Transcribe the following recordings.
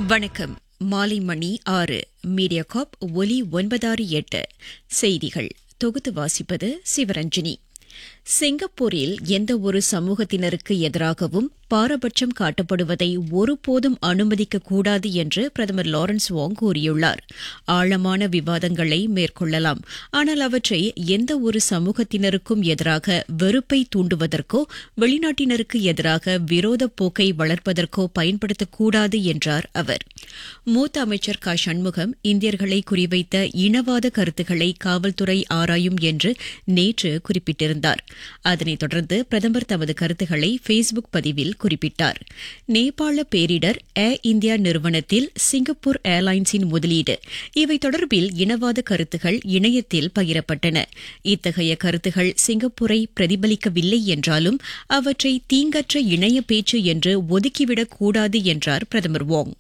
வணக்கம் மாலை மணி ஆறு மீடியா காப் ஒலி ஒன்பதாறு எட்டு செய்திகள் தொகுத்து வாசிப்பது சிவரஞ்சினி சிங்கப்பூரில் எந்த ஒரு சமூகத்தினருக்கு எதிராகவும் பாரபட்சம் காட்டப்படுவதை ஒருபோதும் அனுமதிக்கக் கூடாது என்று பிரதமர் லாரன்ஸ் வாங் கூறியுள்ளார் ஆழமான விவாதங்களை மேற்கொள்ளலாம் ஆனால் அவற்றை எந்த ஒரு சமூகத்தினருக்கும் எதிராக வெறுப்பை தூண்டுவதற்கோ வெளிநாட்டினருக்கு எதிராக விரோத போக்கை வளர்ப்பதற்கோ பயன்படுத்தக்கூடாது என்றார் அவர் மூத்த அமைச்சர் க சண்முகம் இந்தியர்களை குறிவைத்த இனவாத கருத்துக்களை காவல்துறை ஆராயும் என்று நேற்று குறிப்பிட்டிருந்தார் அதனைத் தொடர்ந்து பிரதமர் தமது கருத்துக்களை ஃபேஸ்புக் பதிவில் குறிப்பிட்டார் நேபாள பேரிடர் ஏர் இந்தியா நிறுவனத்தில் சிங்கப்பூர் ஏர்லைன்ஸின் முதலீடு இவை தொடர்பில் இனவாத கருத்துகள் இணையத்தில் பகிரப்பட்டன இத்தகைய கருத்துகள் சிங்கப்பூரை பிரதிபலிக்கவில்லை என்றாலும் அவற்றை தீங்கற்ற இணைய பேச்சு என்று ஒதுக்கிவிடக் கூடாது என்றார் பிரதமர் வோங்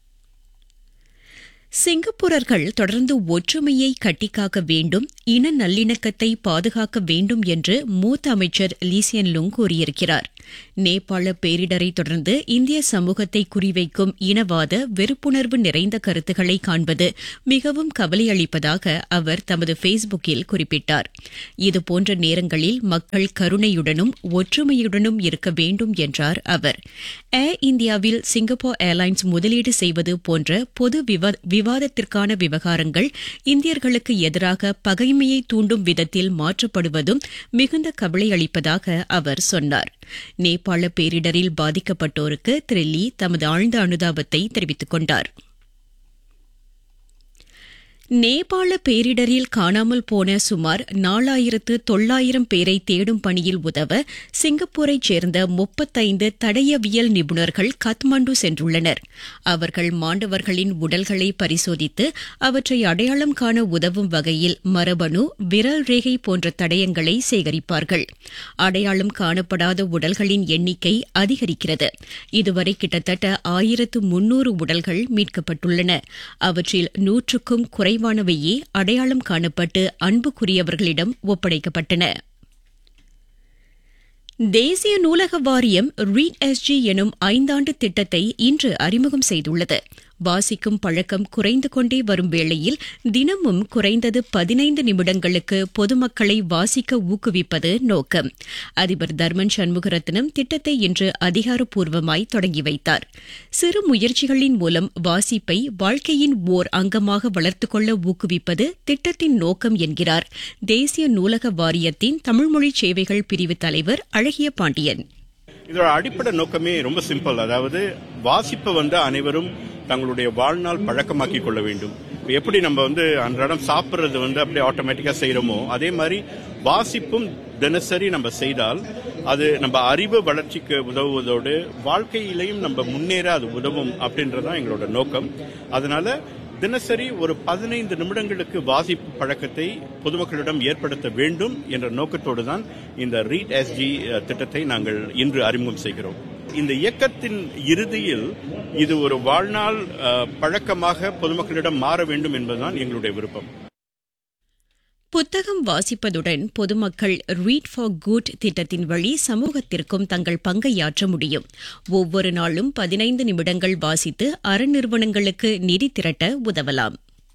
சிங்கப்பூரர்கள் தொடர்ந்து ஒற்றுமையை கட்டிக்காக்க வேண்டும் இன நல்லிணக்கத்தை பாதுகாக்க வேண்டும் என்று மூத்த அமைச்சர் லீசியன் லுங் கூறியிருக்கிறார் நேபாள பேரிடரை தொடர்ந்து இந்திய சமூகத்தை குறிவைக்கும் இனவாத வெறுப்புணர்வு நிறைந்த கருத்துக்களை காண்பது மிகவும் கவலையளிப்பதாக அவர் தமது ஃபேஸ்புக்கில் குறிப்பிட்டார் இதுபோன்ற நேரங்களில் மக்கள் கருணையுடனும் ஒற்றுமையுடனும் இருக்க வேண்டும் என்றார் அவர் ஏர் இந்தியாவில் சிங்கப்பூர் ஏர்லைன்ஸ் முதலீடு செய்வது போன்ற பொது விவாதத்திற்கான விவகாரங்கள் இந்தியர்களுக்கு எதிராக பகைமையை தூண்டும் விதத்தில் மாற்றப்படுவதும் மிகுந்த கவலை அளிப்பதாக அவர் சொன்னார் நேபாள பேரிடரில் பாதிக்கப்பட்டோருக்கு திரு லீ தமது ஆழ்ந்த அனுதாபத்தை தெரிவித்துக் கொண்டார் நேபாள பேரிடரில் காணாமல் போன சுமார் நாலாயிரத்து தொள்ளாயிரம் பேரை தேடும் பணியில் உதவ சிங்கப்பூரைச் சேர்ந்த முப்பத்தைந்து தடயவியல் நிபுணர்கள் கத்மண்டு சென்றுள்ளனர் அவர்கள் மாண்டவர்களின் உடல்களை பரிசோதித்து அவற்றை அடையாளம் காண உதவும் வகையில் மரபணு விரல் ரேகை போன்ற தடயங்களை சேகரிப்பார்கள் அடையாளம் காணப்படாத உடல்களின் எண்ணிக்கை அதிகரிக்கிறது இதுவரை கிட்டத்தட்ட ஆயிரத்து முன்னூறு உடல்கள் மீட்கப்பட்டுள்ளன அவற்றில் நூற்றுக்கும் குறை குறைவானவையே அடையாளம் காணப்பட்டு அன்புக்குரியவர்களிடம் ஒப்படைக்கப்பட்டன தேசிய நூலக வாரியம் ரீட் எஸ்ஜி எனும் ஐந்தாண்டு திட்டத்தை இன்று அறிமுகம் செய்துள்ளது வாசிக்கும் பழக்கம் குறைந்து கொண்டே வரும் வேளையில் தினமும் குறைந்தது பதினைந்து நிமிடங்களுக்கு பொதுமக்களை வாசிக்க ஊக்குவிப்பது நோக்கம் அதிபர் தர்மன் சண்முகரத்னம் திட்டத்தை இன்று அதிகாரப்பூர்வமாய் தொடங்கி வைத்தார் சிறு முயற்சிகளின் மூலம் வாசிப்பை வாழ்க்கையின் ஓர் அங்கமாக வளர்த்துக் கொள்ள ஊக்குவிப்பது திட்டத்தின் நோக்கம் என்கிறார் தேசிய நூலக வாரியத்தின் தமிழ்மொழி சேவைகள் பிரிவு தலைவர் அழகிய பாண்டியன் இதோட அடிப்படை நோக்கமே ரொம்ப சிம்பிள் அதாவது வாசிப்பை வந்து அனைவரும் தங்களுடைய வாழ்நாள் பழக்கமாக்கி கொள்ள வேண்டும் எப்படி நம்ம வந்து அன்றாடம் சாப்பிட்றது வந்து அப்படியே ஆட்டோமேட்டிக்கா செய்யறோமோ அதே மாதிரி வாசிப்பும் தினசரி நம்ம செய்தால் அது நம்ம அறிவு வளர்ச்சிக்கு உதவுவதோடு வாழ்க்கையிலையும் நம்ம முன்னேற அது உதவும் அப்படின்றதான் எங்களோட நோக்கம் அதனால தினசரி ஒரு பதினைந்து நிமிடங்களுக்கு வாசிப்பு பழக்கத்தை பொதுமக்களிடம் ஏற்படுத்த வேண்டும் என்ற நோக்கத்தோடு தான் இந்த ரீட் எஸ்ஜி திட்டத்தை நாங்கள் இன்று அறிமுகம் செய்கிறோம் இந்த இயக்கத்தின் இறுதியில் இது ஒரு வாழ்நாள் பழக்கமாக பொதுமக்களிடம் மாற வேண்டும் என்பதுதான் எங்களுடைய விருப்பம் புத்தகம் வாசிப்பதுடன் பொதுமக்கள் ரீட் ஃபார் குட் திட்டத்தின் வழி சமூகத்திற்கும் தங்கள் பங்கையாற்ற முடியும் ஒவ்வொரு நாளும் பதினைந்து நிமிடங்கள் வாசித்து அறநிறுவனங்களுக்கு நிதி திரட்ட உதவலாம்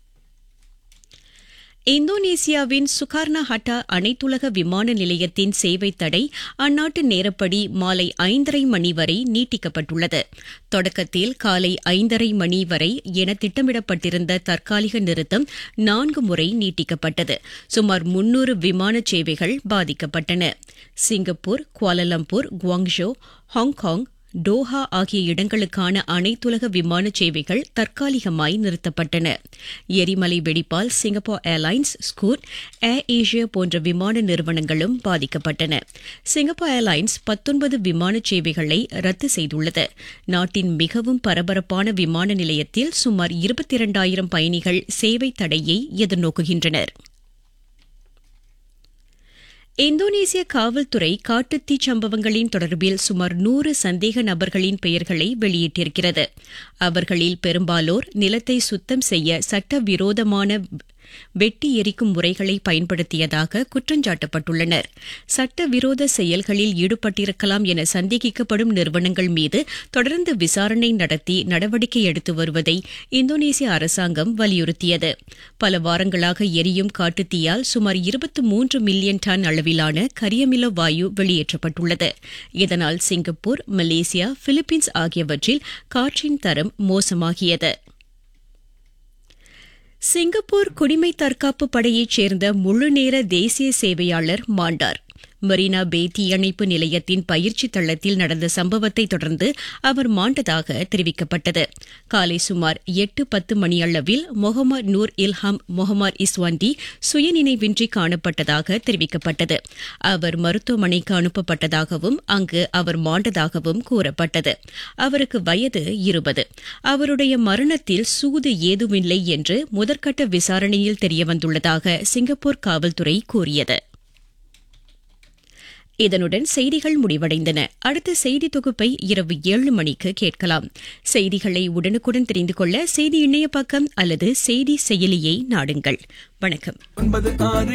இந்தோனேசியாவின் சுகார்னா ஹட்டா அனைத்துலக விமான நிலையத்தின் சேவை தடை அந்நாட்டு நேரப்படி மாலை ஐந்தரை மணி வரை நீட்டிக்கப்பட்டுள்ளது தொடக்கத்தில் காலை ஐந்தரை மணி வரை என திட்டமிடப்பட்டிருந்த தற்காலிக நிறுத்தம் நான்கு முறை நீட்டிக்கப்பட்டது சுமார் முன்னூறு விமான சேவைகள் பாதிக்கப்பட்டன Singapore Kuala Lumpur Guangzhou Hong Kong Doha ஆகிய இடங்களுக்கான அனைத்துலக விமான சேவைகள் தற்காலிகமாய் நிறுத்தப்பட்டன எரிமலை வெடிப்பால் Singapore Airlines Scoot AirAsia போன்ற விமான நிறுவனங்களும் பாதிக்கப்பட்டன சிங்கப்பூர் ஏர்லைன்ஸ் பத்தொன்பது விமான சேவைகளை ரத்து செய்துள்ளது நாட்டின் மிகவும் பரபரப்பான விமான நிலையத்தில் சுமார் இருபத்தி இரண்டாயிரம் பயணிகள் சேவை தடையை எதிர்நோக்குகின்றனர் இந்தோனேசிய காவல்துறை காட்டுத்தீ சம்பவங்களின் தொடர்பில் சுமார் நூறு சந்தேக நபர்களின் பெயர்களை வெளியிட்டிருக்கிறது அவர்களில் பெரும்பாலோர் நிலத்தை சுத்தம் செய்ய சட்டவிரோதமான வெட்டி எரிக்கும் முறைகளை பயன்படுத்தியதாக குற்றஞ்சாட்டப்பட்டுள்ளனர் சட்டவிரோத செயல்களில் ஈடுபட்டிருக்கலாம் என சந்தேகிக்கப்படும் நிறுவனங்கள் மீது தொடர்ந்து விசாரணை நடத்தி நடவடிக்கை எடுத்து வருவதை இந்தோனேசிய அரசாங்கம் வலியுறுத்தியது பல வாரங்களாக எரியும் காட்டுத்தீயால் சுமார் இருபத்தி மூன்று மில்லியன் டன் அளவிலான கரியமில வாயு வெளியேற்றப்பட்டுள்ளது இதனால் சிங்கப்பூர் மலேசியா பிலிப்பீன்ஸ் ஆகியவற்றில் காற்றின் தரம் மோசமாகியது சிங்கப்பூர் குடிமை தற்காப்பு படையைச் சேர்ந்த முழுநேர தேசிய சேவையாளர் மாண்டார் மெரினா பே தீயணைப்பு நிலையத்தின் பயிற்சி தளத்தில் நடந்த சம்பவத்தை தொடர்ந்து அவர் மாண்டதாக தெரிவிக்கப்பட்டது காலை சுமார் எட்டு பத்து மணியளவில் மொஹமத் நூர் இல்ஹாம் மொஹமத் இஸ்வாண்டி சுயநினைவின்றி காணப்பட்டதாக தெரிவிக்கப்பட்டது அவர் மருத்துவமனைக்கு அனுப்பப்பட்டதாகவும் அங்கு அவர் மாண்டதாகவும் கூறப்பட்டது அவருக்கு வயது இருபது அவருடைய மரணத்தில் சூது ஏதுமில்லை என்று முதற்கட்ட விசாரணையில் தெரியவந்துள்ளதாக சிங்கப்பூர் காவல்துறை கூறியது இதனுடன் செய்திகள் முடிவடைந்தன அடுத்த செய்தி தொகுப்பை இரவு ஏழு மணிக்கு கேட்கலாம் செய்திகளை உடனுக்குடன் தெரிந்து கொள்ள செய்தி இணைய பக்கம் அல்லது செய்தி செயலியை நாடுங்கள் வணக்கம் ஒன்பது ஆறு